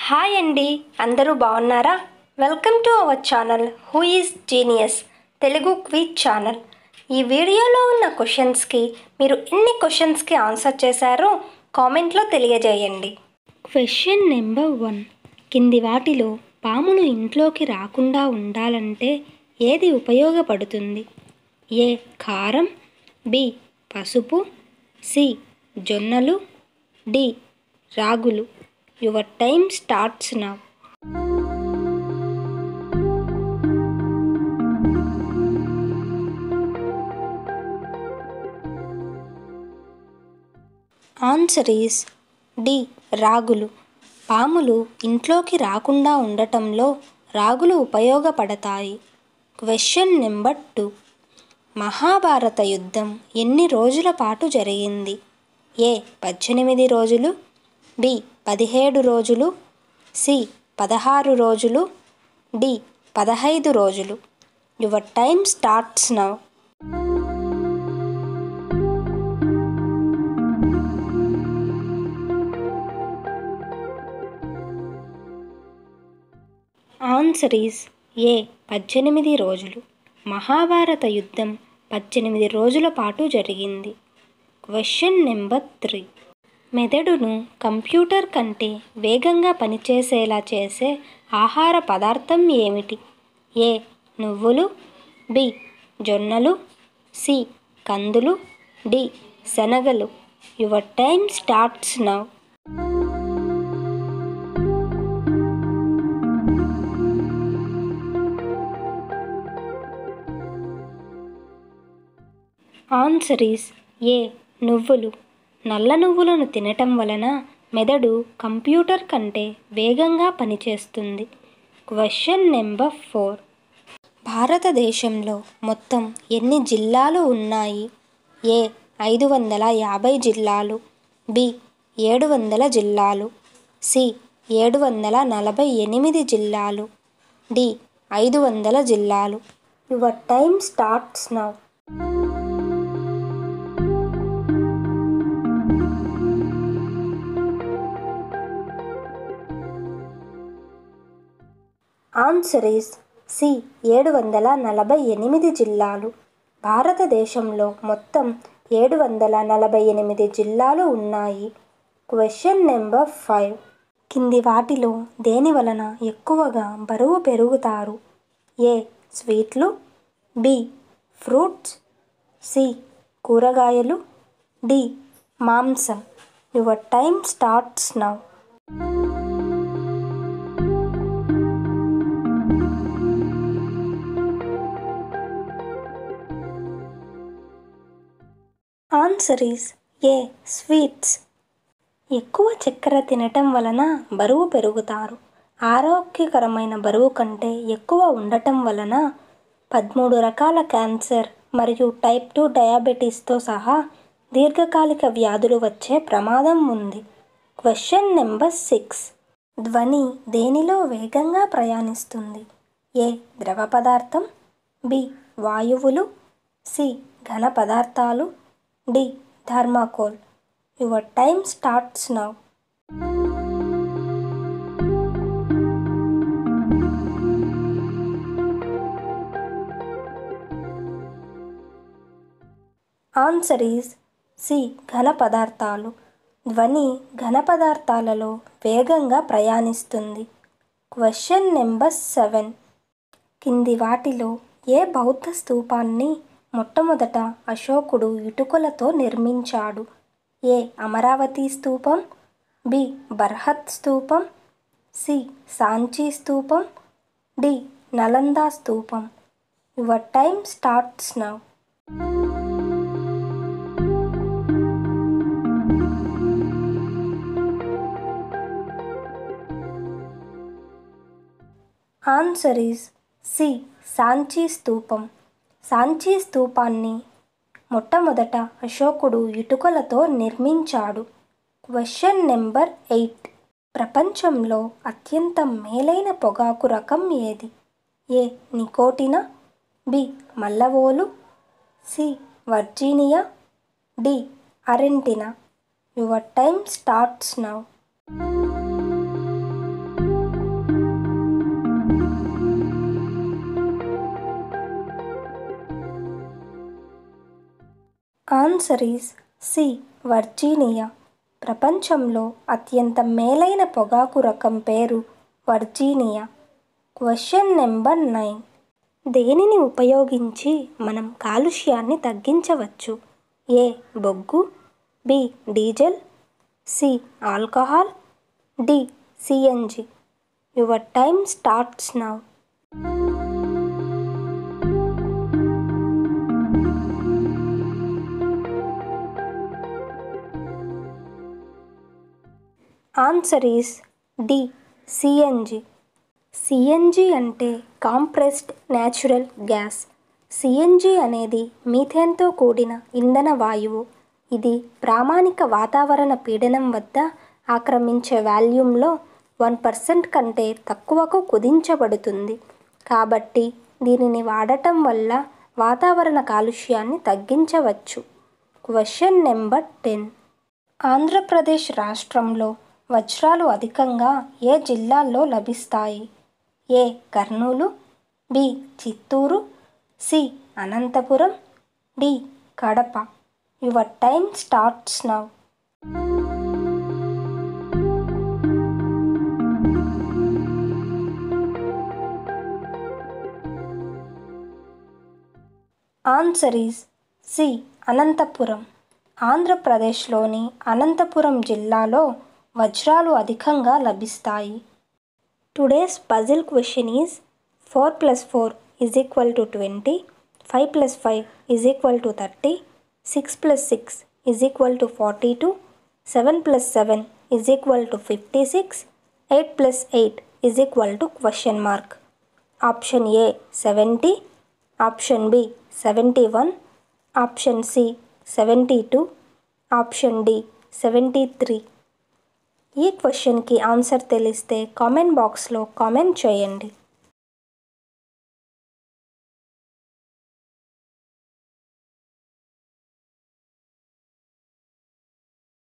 hi అండి అందరూ బాగున్నారా welcome to our channel who is genius Telugu quiz channel ఈ వీడియోలో ఉన్న క్వశ్చన్స్కి మీరు ఎన్ని క్వశ్చన్స్కి ఆన్సర్ చేశారో కామెంట్లో తెలియజేయండి క్వశ్చన్ నెంబర్ వన్ కింది వాటిలో పాములు ఇంట్లోకి రాకుండా ఉండాలంటే ఏది ఉపయోగపడుతుంది ఏ కారం బి పసుపు సి జొన్నలు డి రాగులు your time starts now answer is D రాగులు పాములు ఇంట్లోకి రాకుండా ఉండటంలో రాగులు ఉపయోగపడతాయి క్వశ్చన్ నెంబర్ టూ మహాభారత యుద్ధం ఎన్ని రోజుల పాటు జరిగింది ఏ పద్దెనిమిది రోజులు బి పదిహేడు రోజులు సి పదహారు రోజులు డి పదహైదు రోజులు your time starts now answer is A పద్దెనిమిది రోజులు మహాభారత యుద్ధం పద్దెనిమిది రోజుల పాటు జరిగింది క్వశ్చన్ నెంబర్ త్రీ మెదడును కంప్యూటర్ కంటే వేగంగా పనిచేసేలా చేసే ఆహార పదార్థం ఏమిటి ఏ నువ్వులు బి జొన్నలు సి కందులు డి శనగలు your time starts now answer is A నువ్వులు నల్ల నువ్వులను తినటం వలన మెదడు కంప్యూటర్ కంటే వేగంగా పనిచేస్తుంది క్వశ్చన్ నెంబర్ ఫోర్ భారతదేశంలో మొత్తం ఎన్ని జిల్లాలు ఉన్నాయి ఏ ఐదు వందల యాభై జిల్లాలు బి ఏడు వందల జిల్లాలు సి ఏడు వందల నలభై ఎనిమిది జిల్లాలు డి ఐదు వందల జిల్లాలు your time starts now answer is C ఏడు వందల నలభై ఎనిమిది జిల్లాలు భారతదేశంలో మొత్తం ఏడు వందల నలభై ఎనిమిది జిల్లాలు ఉన్నాయి క్వశ్చన్ నెంబర్ ఫైవ్ కింది వాటిలో దేని వలన ఎక్కువగా బరువు పెరుగుతారు ఏ స్వీట్లు బి ఫ్రూట్స్ సి కూరగాయలు డి మాంసం your time starts now answer is A sweets ఎక్కువ చక్కెర తినటం వలన బరువు పెరుగుతారు ఆరోగ్యకరమైన బరువు కంటే ఎక్కువ ఉండటం వలన పదమూడు రకాల క్యాన్సర్ మరియు టైప్ టూ డయాబెటీస్తో సహా దీర్ఘకాలిక వ్యాధులు వచ్చే ప్రమాదం ఉంది క్వశ్చన్ నెంబర్ సిక్స్ ధ్వని దేనిలో వేగంగా ప్రయాణిస్తుంది ఏ ద్రవ పదార్థం బి వాయువులు సి ఘన పదార్థాలు D thermocol your time starts now answer is C ఘన పదార్థాలు ధ్వని ఘన పదార్థాలలో వేగంగా ప్రయాణిస్తుంది క్వశ్చన్ నెంబర్ సెవెన్ కింది వాటిలో ఏ బౌద్ధ స్తూపాన్ని మొట్టమొదట అశోకుడు ఇటుకలతో నిర్మించాడు ఏ అమరావతి స్తూపం బి బర్హత్ స్తూపం సి సాంచీ స్తూపం డి నలందా స్తూపం your time starts now answer is C Sanchi స్తూపం సాంచీ స్తూపాన్ని మొట్టమొదట అశోకుడు ఇటుకలతో నిర్మించాడు క్వశ్చన్ నెంబర్ ఎయిట్ ప్రపంచంలో అత్యంత మేలైన పొగాకు రకం ఏది ఏ నికోటినా B Mallavolu C Virginia D అరెంటినా your time starts now answer is C Virginia ప్రపంచంలో అత్యంత మేలైన పొగాకు రకం పేరు వర్జీనియా క్వశ్చన్ నెంబర్ నైన్ దేనిని ఉపయోగించి మనం కాలుష్యాన్ని తగ్గించవచ్చు ఏ బొగ్గు B diesel C alcohol D CNG your time starts now answer is D CNG CNG అంటే కాంప్రెస్డ్ న్యాచురల్ గ్యాస్ సిఎన్జి అనేది మీథేన్తో కూడిన ఇంధన వాయువు ఇది ప్రామాణిక వాతావరణ పీడనం వద్ద ఆక్రమించే వాల్యూమ్లో వన్ పర్సెంట్ కంటే తక్కువకు కుదించబడుతుంది కాబట్టి దీనిని వాడటం వల్ల వాతావరణ కాలుష్యాన్ని తగ్గించవచ్చు క్వశ్చన్ నెంబర్ టెన్ ఆంధ్రప్రదేశ్ రాష్ట్రంలో వజ్రాలు అధికంగా ఏ జిల్లాల్లో లభిస్తాయి A Kurnool B Chittoor C Anantapur D Kadapa your time starts now answer is C Anantapur ఆంధ్రప్రదేశ్లోని అనంతపురం జిల్లాలో వజ్రాలు అధికంగా లభిస్తాయి today's puzzle question is four plus four is equal to twenty five plus five is equal to thirty six plus six is equal to forty two seven plus seven is equal to fifty six eight plus eight is equal to question mark option A seventy option B seventy one option C seventy two option D seventy three ఈ క్వశ్చన్కి answer తెలిస్తే comment బాక్స్లో comment చేయండి